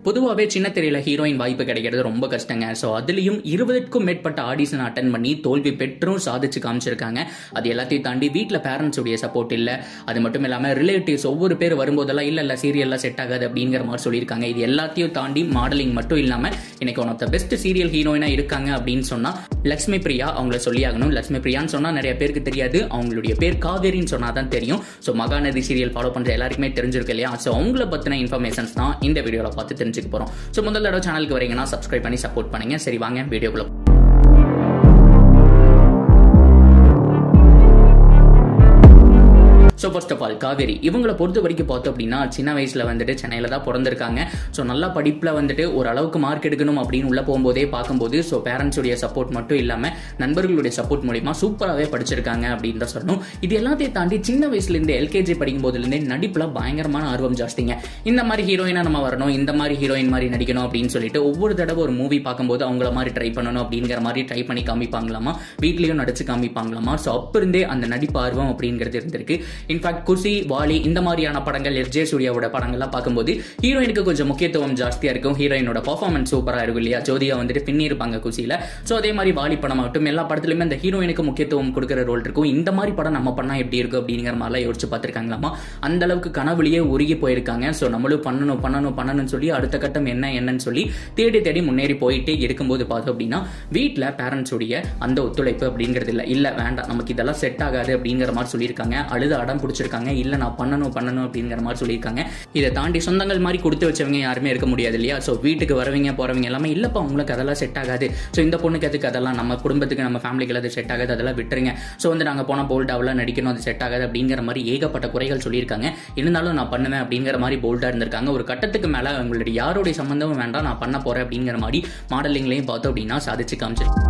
பொதுவாகவே சின்ன திரையில ஹீரோயின் வாய்ப்பு கிடைக்கிறது ரொம்ப கஷ்டங்க ஸோ அதுலேயும் இருபதுக்கும் மேற்பட்ட ஆடிஷன் அட்டன் பண்ணி தோல்வி பெற்றும் சாதிச்சு காமிச்சிருக்காங்க அது எல்லாத்தையும் தாண்டி வீட்டில் பேரண்ட்ஸுடைய சப்போர்ட் இல்லை அது மட்டும் இல்லாமல் ரிலேட்டிவ்ஸ் ஒவ்வொரு பேர் வரும்போதெல்லாம் இல்லை இல்லை சீரியல்லாம் செட் ஆகாது அப்படிங்கிற மாதிரி சொல்லியிருக்காங்க இது எல்லாத்தையும் தாண்டி மாடலிங் மட்டும் இல்லாமல் இன்னைக்கு one of the best serial ஹீரோயினாக இருக்காங்க அப்படின்னு சொன்னால் லக்ஷ்மி பிரியா அவங்கள சொல்லியாகணும் லக்ஷ்மி பிரியான்னு சொன்னால் நிறைய பேருக்கு தெரியாது அவங்களுடைய பேர் காவேரின்னு சொன்னால் தான் தெரியும் ஸோ மகாநதி சீரியல் ஃபாலோ பண்ணுற எல்லாருக்குமே தெரிஞ்சிருக்கு இல்லையா ஸோ அவங்கள பற்றின இன்ஃபர்மேஷன்ஸ் தான் இந்த வீடியோவில் பார்த்து தெரிஞ்சுக்க போகிறோம் ஸோ முதல் தடவை சேனலுக்கு வரீங்கன்னா சப்ஸ்கிரைப் பண்ணி சப்போர்ட் பண்ணுங்க சரி வாங்க வீடியோக்குள்ள so first of all Kaveri இவங்களை பொறுத்த வரைக்கும் பார்த்தோம் அப்படின்னா சின்ன வயசில் வந்துட்டு சென்னையில் தான் பிறந்திருக்காங்க ஸோ நல்லா படிப்பில் வந்துட்டு ஓரளவுக்கு மார்க் எடுக்கணும் அப்படின்னு உள்ளே போகும்போதே பார்க்கும்போது ஸோ பேரண்ட்ஸுடைய சப்போர்ட் மட்டும் இல்லாமல் நண்பர்களுடைய சப்போர்ட் மூலிமா சூப்பராகவே படிச்சிருக்காங்க அப்படின்னு தான் சொல்லணும் இது எல்லாத்தையும் தாண்டி சின்ன வயசுலேருந்து எல்கேஜி படிக்கும் போதுலேருந்தே நடிப்பில் பயங்கரமான ஆர்வம் ஜாஸ்திங்க இந்த மாதிரி ஹீரோயினாக நம்ம வரணும் இந்த மாதிரி ஹீரோயின் மாதிரி நடிக்கணும் அப்படின்னு சொல்லிட்டு ஒவ்வொரு தடவை ஒரு மூவி பார்க்கும்போது அவங்கள மாதிரி ட்ரை பண்ணணும் அப்படிங்கிற மாதிரி ட்ரை பண்ணி காமிப்பாங்களாமா வீட்லேயும் நடிச்சு காமிப்பாங்களாமா ஸோ அப்போ இருந்தே அந்த நடிப்பு ஆர்வம் அப்படிங்கிறது இருந்திருக்கு இன்ஃபேக்ட் குசி வாலி இந்த மாதிரியான படங்கள் எஸ் ஜே சூர்யாவோட படங்கள்லாம் பார்க்கும்போது ஹீரோயினுக்கு கொஞ்சம் முக்கியத்துவம் ஜாஸ்தியாக இருக்கும் ஹீரோயினோட பர்ஃபார்மன்ஸ் சூப்பராக இருக்கும் இல்லையா ஜோதியா வந்துட்டு பின்னி இருப்பாங்க குசியில் ஸோ அதே மாதிரி வாலி படம் ஆகட்டும் எல்லா படத்துலையுமே அந்த ஹீரோயினுக்கு முக்கியத்துவம் கொடுக்குற ரோல் இருக்கும் இந்த மாதிரி படம் நம்ம பண்ணால் எப்படி இருக்கும் அப்படிங்கிற மாதிரிலாம் யோசிச்சு பார்த்துருக்காங்களாமா அந்த அளவுக்கு கனவுலேயே உருகி போயிருக்காங்க ஸோ நம்மளும் பண்ணணும் பண்ணணும் பண்ணணும்னு சொல்லி அடுத்த கட்டம் என்ன என்னன்னு சொல்லி தேடி தேடி முன்னேறி போயிட்டே இருக்கும்போது பார்த்தோம் அப்படின்னா வீட்டில் பேரண்ட்ஸுடைய அந்த ஒத்துழைப்பு அப்படிங்கிறது இல்லை இல்லை வேண்டாம் நமக்கு இதெல்லாம் செட் ஆகாது அப்படிங்கிற மாதிரி சொல்லியிருக்காங்க அழுது அடம் பிடிச்சிருக்காங்க இல்லை நான் பண்ணணும் பண்ணணும் அப்படிங்கிற மாதிரி சொல்லியிருக்காங்க இதை தாண்டி சொந்தங்கள் மாதிரி கொடுத்து வச்சவங்க யாருமே இருக்க முடியாது இல்லையா ஸோ வீட்டுக்கு வரவங்க போறவங்க எல்லாமே இல்லைப்பா உங்களுக்கு அதெல்லாம் செட் ஆகாது ஸோ இந்த பொண்ணுக்கு அதுக்கு அதெல்லாம் நம்ம குடும்பத்துக்கு நம்ம ஃபேமிலிக்கு அது செட் ஆகாது அதெல்லாம் விட்டுருங்க ஸோ வந்து நாங்கள் போனால் போல்டாவெல்லாம் நடிக்கணும் அது செட் ஆகாது அப்படிங்கிற மாதிரி ஏகப்பட்ட குறைகள் சொல்லியிருக்காங்க இருந்தாலும் நான் பண்ணுவேன் அப்படிங்கிற மாதிரி போல்டாக இருந்திருக்காங்க ஒரு கட்டத்துக்கு மேலே அவங்களுடைய யாருடைய சம்மந்தமும் வேண்டாம் நான் பண்ண போறேன் அப்படிங்கிற மாதிரி மாடலிங்லையும் பார்த்தோம் அப்படின்னா சாதிச்சு காமிச்சிருக்கேன்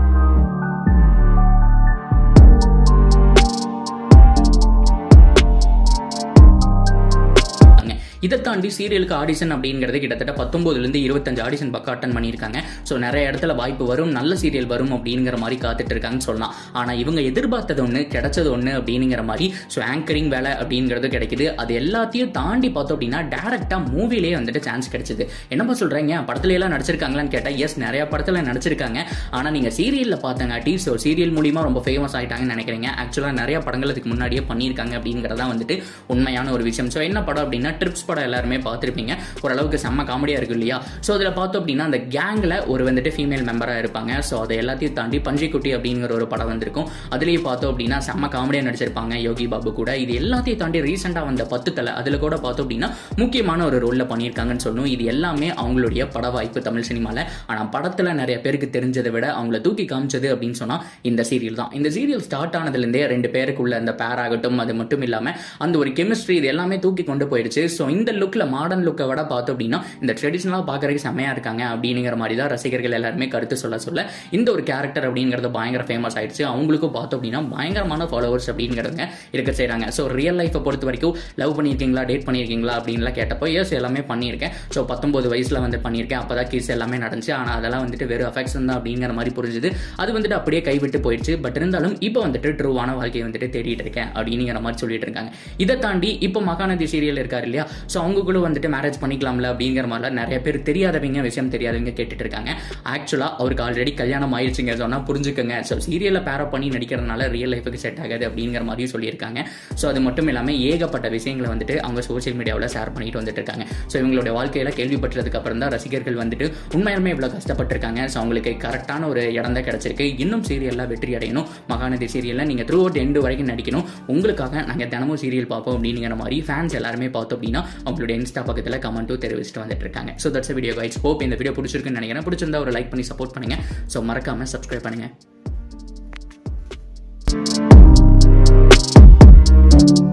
இதை தாண்டி சீரியலுக்கு ஆடிஷன் அப்படிங்கிறது கிட்டத்தட்ட பத்தொன்பதுலேருந்து இருபத்தஞ்சு ஆடிஷன் பக்கம் அட்டன் பண்ணியிருக்காங்க ஸோ நிறைய இடத்துல வாய்ப்பு வரும் நல்ல சீரியல் வரும் அப்படிங்கிற மாதிரி காத்துட்டு இருக்காங்கன்னு சொல்லலாம் ஆனால் இவங்க எதிர்பார்த்தது ஒன்று கிடைச்சது ஒன்று அப்படிங்கிற மாதிரி ஸோ ஆங்கரிங் வேலை அப்படிங்கிறது கிடைக்குது அது எல்லாத்தையும் தாண்டி பார்த்தோம் அப்படின்னா டேரெக்டாக மூவிலேயே வந்துட்டு சான்ஸ் கிடைச்சிது என்னப்பா சொல்கிறீங்க படத்துல எல்லாம் நடிச்சிருக்காங்களான்னு கேட்டால் எஸ் நிறைய படத்தில் நடிச்சிருக்காங்க ஆனால் நீங்கள் சீரியலில் பார்த்தங்காட்டி ஸோ சீரியல் மூலியமாக ரொம்ப ஃபேமஸ் ஆகிட்டாங்கன்னு நினைக்கிறீங்க ஆக்சுவலாக நிறைய படங்கள் அதுக்கு முன்னாடியே பண்ணியிருக்காங்க அப்படிங்கிறதா வந்துட்டு உண்மையான ஒரு விஷயம் ஸோ என்ன படம் அப்படின்னா ட்ரிப்ஸ் படம் எல்லாருமே பார்த்துருப்பீங்க ஓரளவுக்கு செம்ம காமெடியாக இருக்கும் இல்லையா ஸோ அதில் பார்த்தோம் அப்படின்னா அந்த கேங்கில் ஒரு வந்துட்டு ஃபீமேல் மெம்பராக இருப்பாங்க ஸோ அதை எல்லாத்தையும் தாண்டி பஞ்சிக்குட்டி அப்படிங்கிற ஒரு படம் வந்திருக்கும் அதுலேயும் பார்த்தோம் அப்படின்னா செம்ம காமெடியாக நடிச்சிருப்பாங்க யோகி பாபு கூட இது எல்லாத்தையும் தாண்டி ரீசெண்டாக வந்த பத்து தலை அதில் கூட பார்த்தோம் அப்படின்னா முக்கியமான ஒரு ரோலில் பண்ணியிருக்காங்கன்னு சொல்லணும் இது எல்லாமே அவங்களுடைய பட வாய்ப்பு தமிழ் சினிமாவில் ஆனால் படத்தில் நிறைய பேருக்கு தெரிஞ்சதை விட அவங்கள தூக்கி காமிச்சது அப்படின்னு சொன்னால் இந்த சீரியல் தான் இந்த சீரியல் ஸ்டார்ட் ஆனதுலேருந்தே ரெண்டு பேருக்குள்ள அந்த பேர் ஆகட்டும் அது மட்டும் இல்லாமல் அந்த ஒரு கெமிஸ்ட்ரி இது எல்லாமே தூக்கி கொண்டு போயிடுச்சு ஸோ இந்த லுக்கில் மாடர்ன் லுக்கை விட பார்த்தோம் அப்படின்னா இந்த ட்ரெடிஷ்னலாக பார்க்குறதுக்கு செம்மையாக இருக்காங்க அப்படிங்கிற மாதிரி தான் ரசிகர்கள் எல்லாருமே கருத்து சொல்ல சொல்ல இந்த ஒரு கேரக்டர் அப்படிங்கிறது பயங்கர ஃபேமஸ் ஆயிடுச்சு அவங்களுக்கும் பார்த்தோம் அப்படின்னா பயங்கரமான ஃபாலோவர்ஸ் அப்படிங்கிறதுங்க இருக்க செய்கிறாங்க ஸோ ரியல் லைஃப்பை பொறுத்த வரைக்கும் லவ் பண்ணியிருக்கீங்களா டேட் பண்ணியிருக்கீங்களா அப்படின்லாம் கேட்டப்போ எஸ் எல்லாமே பண்ணியிருக்கேன் ஸோ பத்தொம்பது வயசில் வந்து பண்ணியிருக்கேன் அப்போ தான் கிஸ் எல்லாமே நடந்துச்சு ஆனால் அதெல்லாம் வந்துட்டு வெறும் அஃபெக்ஷன் தான் அப்படிங்கிற மாதிரி புரிஞ்சுது அது வந்துட்டு அப்படியே கைவிட்டு போயிடுச்சு பட் இருந்தாலும் இப்போ வந்துட்டு ட்ரூவான வாழ்க்கையை வந்துட்டு தேடிட்டு இருக்கேன் அப்படிங்கிற மாதிரி சொல்லிட்டு இருக்காங்க இதை தாண்டி இப்போ மகாநதி சீரியல் இருக்காரு இல்லையா ஸோ அவங்களுக்குள்ள வந்துட்டு மேரேஜ் பண்ணிக்கலாம்ல அப்படிங்கிற மாதிரிலாம் நிறைய பேர் தெரியாதவங்க விஷயம் தெரியாதவங்க கேட்டுட்டு இருக்காங்க ஆக்சுவலாக அவருக்கு ஆல்ரெடி கல்யாணம் ஆயிடுச்சுங்க சொன்னால் புரிஞ்சுக்கோங்க ஸோ சீரியலில் பேரப் பண்ணி நடிக்கிறதுனால ரியல் லைஃபுக்கு செட் ஆகாது அப்படிங்கிற மாதிரியும் சொல்லியிருக்காங்க ஸோ அது மட்டும் இல்லாமல் ஏகப்பட்ட விஷயங்களை வந்துட்டு அவங்க சோஷியல் மீடியாவில் ஷேர் பண்ணிட்டு வந்துட்டு இருக்காங்க ஸோ இவங்களுடைய வாழ்க்கையில் கேள்விப்பட்டதுக்கு அப்புறம் தான் ரசிகர்கள் வந்துட்டு உண்மையாலுமே இவ்வளோ கஷ்டப்பட்டிருக்காங்க ஸோ அவங்களுக்கு கரெக்டான ஒரு இடம் தான் கிடச்சிருக்கு இன்னும் சீரியலில் வெற்றி அடையணும் மகாநதி சீரியலில் நீங்கள் த்ரூ அவுட் எண்டு வரைக்கும் நடிக்கணும் உங்களுக்காக நாங்கள் தினமும் சீரியல் பார்ப்போம் அப்படிங்கிற மாதிரி ஃபேன்ஸ் எல்லாருமே பார்த்தோம் அப்படின்னா அவங்களுடைய இன்ஸ்டா பக்கத்தில் கமெண்ட்டும் தெரிவிச்சுட்டு வந்துட்டு இருக்காங்க so that's video guys hope இந்த வீடியோ பிடிச்சிருக்குன்னு நினைக்கிறேன் பிடிச்சிருந்தா ஒரு லைக் பண்ணி சப்போர்ட் பண்ணுங்க ஸோ மறக்காம சப்ஸ்கிரைப் பண்ணுங்க